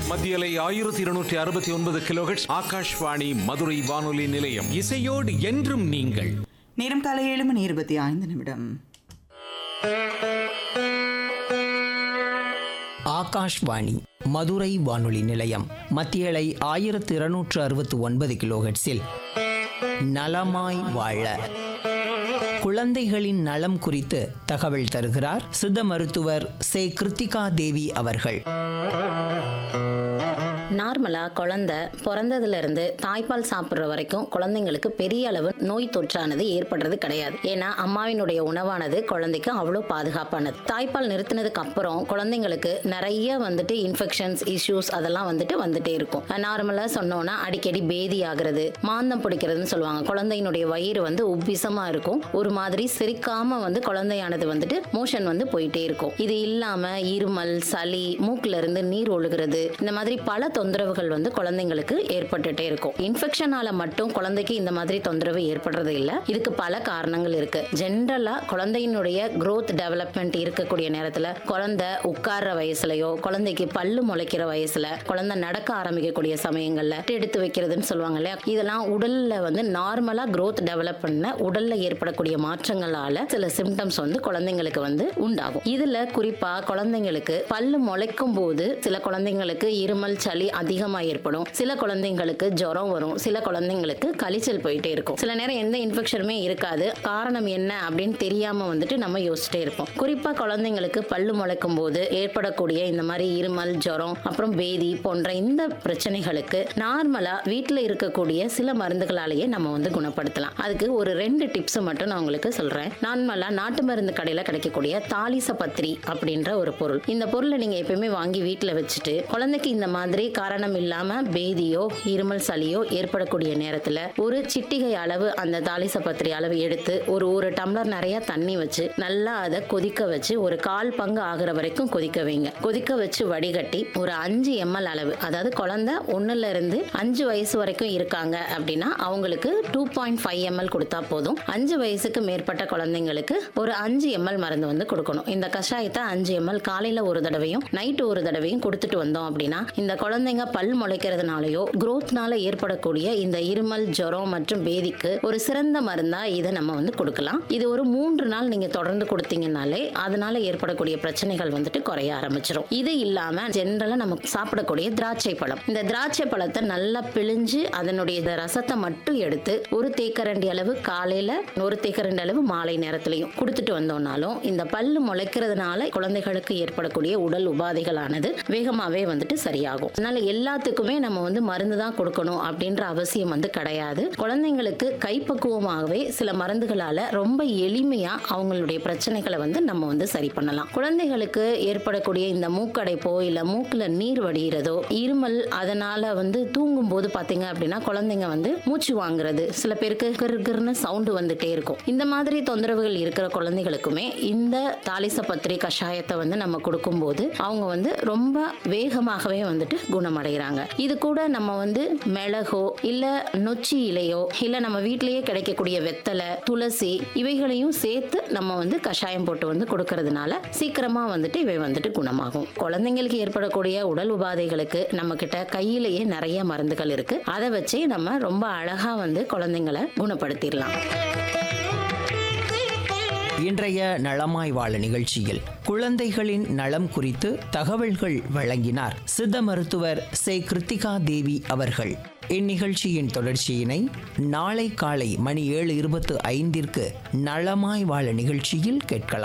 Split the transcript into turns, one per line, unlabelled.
மத்தியலை ஆயிரத்தி இருநூற்றி அறுபத்தி ஒன்பது கிலோஹெட்ஸ் ஆகாஷ்வாணி மதுரை வானொலி நிலையம்
இசையோடு என்றும் நீங்கள்
நேரம் காலை ஏழு மணி இருபத்தி ஐந்து நிமிடம்
ஆகாஷ்வாணி மதுரை வானொலி நிலையம் மத்தியலை ஆயிரத்து இருநூற்று அறுபத்து ஒன்பது கிலோஹெட்ஸில் நலமாய் வாழ குழந்தைகளின் நலம் குறித்து தகவல் தருகிறார் சித்த மருத்துவர் சே கிருத்திகா தேவி அவர்கள்
நார்மலாக குழந்தை பிறந்ததுலேருந்து தாய்ப்பால் சாப்பிட்ற வரைக்கும் குழந்தைங்களுக்கு பெரிய அளவு நோய் தொற்றானது ஏற்படுறது கிடையாது ஏன்னா அம்மாவினுடைய உணவானது குழந்தைக்கு அவ்வளோ பாதுகாப்பானது தாய்ப்பால் நிறுத்தினதுக்கு அப்புறம் குழந்தைங்களுக்கு நிறைய வந்துட்டு இன்ஃபெக்ஷன்ஸ் இஷ்யூஸ் அதெல்லாம் வந்துட்டு வந்துட்டே இருக்கும் நார்மலாக சொன்னோன்னா அடிக்கடி பேதி ஆகிறது மாந்தம் பிடிக்கிறதுன்னு சொல்லுவாங்க குழந்தையினுடைய வயிறு வந்து உப்பிசமாக இருக்கும் ஒரு மாதிரி சிரிக்காம வந்து குழந்தையானது வந்துட்டு மோஷன் வந்து போயிட்டே இருக்கும் இது இல்லாம இருமல் சளி மூக்குல இருந்து நீர் ஒழுகிறது இந்த மாதிரி பல தொந்தரவுகள் வந்து குழந்தைங்களுக்கு ஏற்பட்டுட்டே இருக்கும் இன்ஃபெக்ஷனால மட்டும் குழந்தைக்கு இந்த மாதிரி தொந்தரவு ஏற்படுறது இல்ல இதுக்கு பல காரணங்கள் இருக்கு ஜென்ரலா குழந்தையினுடைய growth டெவலப்மெண்ட் இருக்கக்கூடிய நேரத்துல குழந்தை உட்கார்ற வயசுலயோ குழந்தைக்கு பல்லு முளைக்கிற வயசுல குழந்தை நடக்க ஆரம்பிக்கக்கூடிய சமயங்கள்ல எடுத்து வைக்கிறதுன்னு சொல்லுவாங்க இல்லையா இதெல்லாம் உடல்ல வந்து நார்மலா growth டெவலப் பண்ண உடல்ல ஏற்படக்கூடிய மாற்றங்களால சில சிம்டம்ஸ் வந்து குழந்தைங்களுக்கு வந்து உண்டாகும் இதுல குறிப்பா குழந்தைங்களுக்கு பல்லு முளைக்கும் போது சில குழந்தைங்களுக்கு இருமல் சளி அதிகமா ஏற்படும் சில குழந்தைங்களுக்கு ஜுரம் வரும் சில குழந்தைங்களுக்கு கழிச்சல் போயிட்டே இருக்கும் சில நேரம் எந்த இன்ஃபெக்ஷனுமே இருக்காது காரணம் என்ன அப்படின்னு தெரியாம வந்துட்டு நம்ம யோசிச்சுட்டே இருப்போம் குறிப்பா குழந்தைங்களுக்கு பல்லு முளைக்கும் போது ஏற்படக்கூடிய இந்த மாதிரி இருமல் ஜுரம் அப்புறம் பேதி போன்ற இந்த பிரச்சனைகளுக்கு நார்மலா வீட்டில் இருக்கக்கூடிய சில மருந்துகளாலேயே நம்ம வந்து குணப்படுத்தலாம் அதுக்கு ஒரு ரெண்டு டிப்ஸ் மட்டும் நான் உங்களுக்கு சொல்றேன் நார்மலா நாட்டு மருந்து கடையில கிடைக்கக்கூடிய தாலிச பத்திரி அப்படின்ற ஒரு பொருள் இந்த பொருளை நீங்க எப்பயுமே வாங்கி வீட்டில் வச்சுட்டு குழந்தைக்கு இந்த மாதிரி காரணம் இல்லாம பேதியோ இருமல் சளியோ ஏற்படக்கூடிய நேரத்துல ஒரு சிட்டிகை அளவு அந்த தாலிச பத்திரி அளவு எடுத்து ஒரு ஒரு டம்ளர் நிறைய தண்ணி வச்சு நல்லா அதை கொதிக்க வச்சு ஒரு கால் பங்கு ஆகுற வரைக்கும் கொதிக்க வைங்க கொதிக்க வச்சு வடிகட்டி ஒரு அஞ்சு எம்எல் அளவு அதாவது குழந்தை ஒண்ணுல இருந்து அஞ்சு வயசு வரைக்கும் இருக்காங்க அப்படின்னா அவங்களுக்கு டூ பாயிண்ட் ஃபைவ் எம்எல் கொடுத்தா போதும் அஞ்சு வயசுக்கு மேற்பட்ட குழந்தைங்களுக்கு ஒரு அஞ்சு எம்எல் மருந்து வந்து கொடுக்கணும் இந்த கஷாயத்தை அஞ்சு எம்எல் காலையில ஒரு தடவையும் நைட்டு ஒரு தடவையும் கொடுத்துட்டு வந்தோம் அப்படின்னா இந்த குழந்தைங்க பல் முளைக்கிறதுனாலயோ growthனால ஏற்படக்கூடிய இந்த இருமல் ஜுரம் மற்றும் பேதிக்கு ஒரு சிறந்த மருந்தா இதை நம்ம வந்து கொடுக்கலாம் இது ஒரு மூன்று நாள் நீங்க தொடர்ந்து கொடுத்தீங்கன்னாலே அதனால ஏற்படக்கூடிய பிரச்சனைகள் வந்துட்டு குறைய ஆரம்பிச்சிடும் இது இல்லாம ஜென்ரலா நம்ம சாப்பிடக்கூடிய திராட்சை பழம் இந்த திராட்சை பழத்தை நல்லா பிழிஞ்சு அதனுடைய இந்த ரசத்தை மட்டும் எடுத்து ஒரு தேக்கரண்டி அளவு காலையில ஒரு தேக்கரண்டி அளவு மாலை நேரத்திலையும் கொடுத்துட்டு வந்தோம்னாலும் இந்த பல்லு முளைக்கிறதுனால குழந்தைகளுக்கு ஏற்படக்கூடிய உடல் உபாதைகளானது வேகமாவே வந்துட்டு சரியாகும் அதனால எல்லாத்துக்குமே நம்ம வந்து மருந்து தான் கொடுக்கணும் அப்படின்ற அவசியம் வந்து கிடையாது குழந்தைங்களுக்கு கைப்பக்குவமாகவே சில மருந்துகளால ரொம்ப எளிமையா அவங்களுடைய பிரச்சனைகளை வந்து நம்ம வந்து சரி பண்ணலாம் குழந்தைகளுக்கு ஏற்படக்கூடிய இந்த மூக்கடைப்போ இல்ல மூக்குல நீர் வடிகிறதோ இருமல் அதனால வந்து தூங்கும் போது பாத்தீங்க அப்படின்னா குழந்தைங்க வந்து மூச்சு வாங்குறது சில பேருக்கு கிறுகிறுன்னு சவுண்டு வந்துட்டே இருக்கும் இந்த மாதிரி தொந்தரவுகள் இருக்கிற குழந்தைகளுக்குமே இந்த தாலிச பத்திரி கஷாயத்தை வந்து நம்ம கொடுக்கும்போது அவங்க வந்து ரொம்ப வேகமாகவே வந்துட்டு குணமடைகிறாங்க இது கூட நம்ம வந்து மிளகோ இல்ல நொச்சி இலையோ இல்ல நம்ம வீட்டிலேயே கிடைக்கக்கூடிய வெத்தலை துளசி இவைகளையும் சேர்த்து நம்ம வந்து கஷாயம் போட்டு வந்து கொடுக்கறதுனால சீக்கிரமா வந்துட்டு இவை வந்துட்டு குணமாகும் குழந்தைங்களுக்கு ஏற்படக்கூடிய உடல் உபாதைகளுக்கு நம்ம கிட்ட கையிலேயே நிறைய மருந்துகள் இருக்கு அதை வச்சே நம்ம ரொம்ப அழகா வந்து குழந்தைங்களை குணப்படுத்திடலாம்
இன்றைய நலமாய் வாழ நிகழ்ச்சியில் குழந்தைகளின் நலம் குறித்து தகவல்கள் வழங்கினார் சித்த மருத்துவர் சே கிருத்திகா தேவி அவர்கள் இந்நிகழ்ச்சியின் தொடர்ச்சியினை நாளை காலை மணி ஏழு இருபத்து ஐந்திற்கு நலமாய் வாழ நிகழ்ச்சியில் கேட்கலாம்